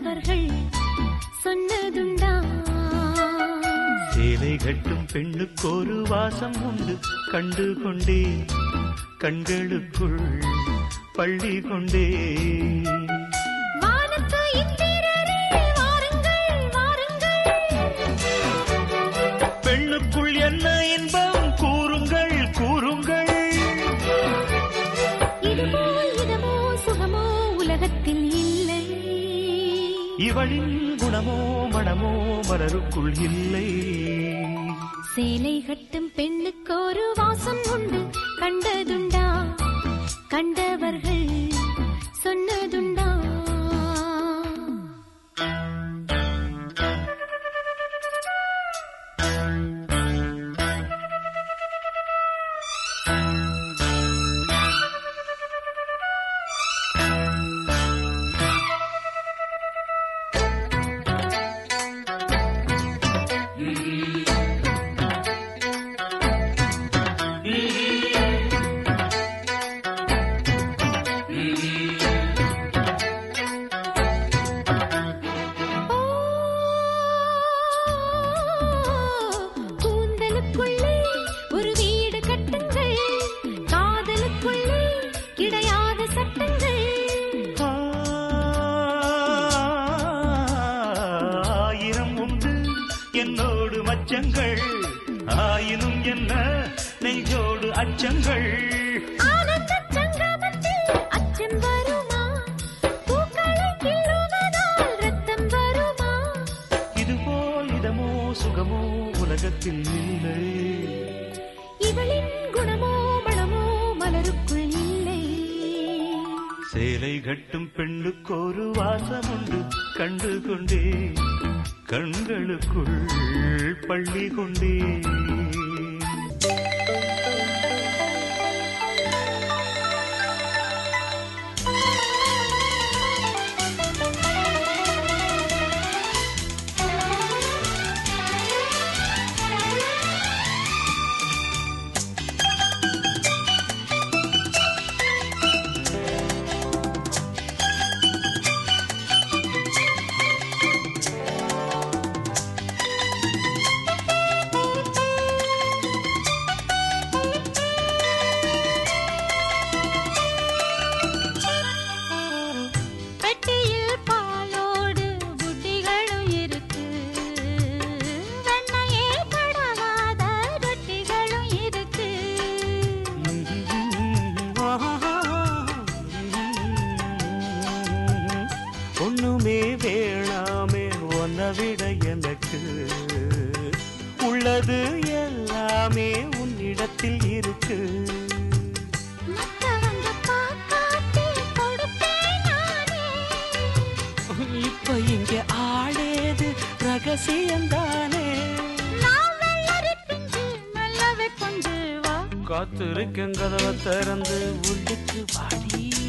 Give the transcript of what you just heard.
கண்டவர்கள் சொன்னதுண்டா சேலை கட்டும் பெண்ணுக்கு ஒரு வாசம் உண்டு கண்டு கொண்டே கண்களுக்குள் பள்ளி கொண்டே வானத்து இந்திரரே வாருங்கள் வாருங்கள் பெண்ணுக்குள் என்ன இன்பம் கூறுங்கள் கூறுங்கள் இதுவோ இதமோ சுகமோ உலகத்தில் இல்லை இவளின் குணமோ மனமோ மலருக்குள் இல்லை சேலை கட்டும் பெண்ணுக்கு ஒரு வாசம் உண்டு கண்டதுண்டா கண்டவர்கள் சொன்னதுண்டா ஓ, கூந்தலுக்குள்ளே ஒரு வீடு கட்டுங்கள் காதலுக்குள்ளே கிடையாத சட்டங்கள் ஆயிரம் உண்டு என்னோடு மச்சங்கள் ஆயினும் என்ன நெஞ்சோடு அச்சங்கள் ஆனந்த சங்கமத்தில் அச்சம் வருமா பூக்களை கிள்ளுவதால் ரத்தம் வருமா இதுபோல் இதமோ சுகமோ உலகத்தில் இல்லை இவளின் குணமோ மனமோ மலருக்குள் இல்லை சேலை கட்டும் பெண்ணுக்கு ஒரு வாசம் உண்டு கண்டு கொண்டே கண்களுக்குள் பள்ளி கொண்டே பெட்டியில் பாலோடு புட்டிகளும் இருக்கு வெண்ணையே கடவாத ரொட்டிகளும் இருக்கு ஒண்ணுமே வேணாமே உன்னை விட எனக்கு உள்ளது எல்லாமே உன்னிடத்தில் இருக்கு மத்தவங்க பார்க்காட்டி கொடுப்பேன் நானே இப்ப இங்க ஆடேது ரகசியம்தானே நான் வெள்ளரி பிஞ்சு மெல்லவே கொண்டு வா காத்திருக்கேன் கதவை திறந்து உள்ளுக்கு வாடி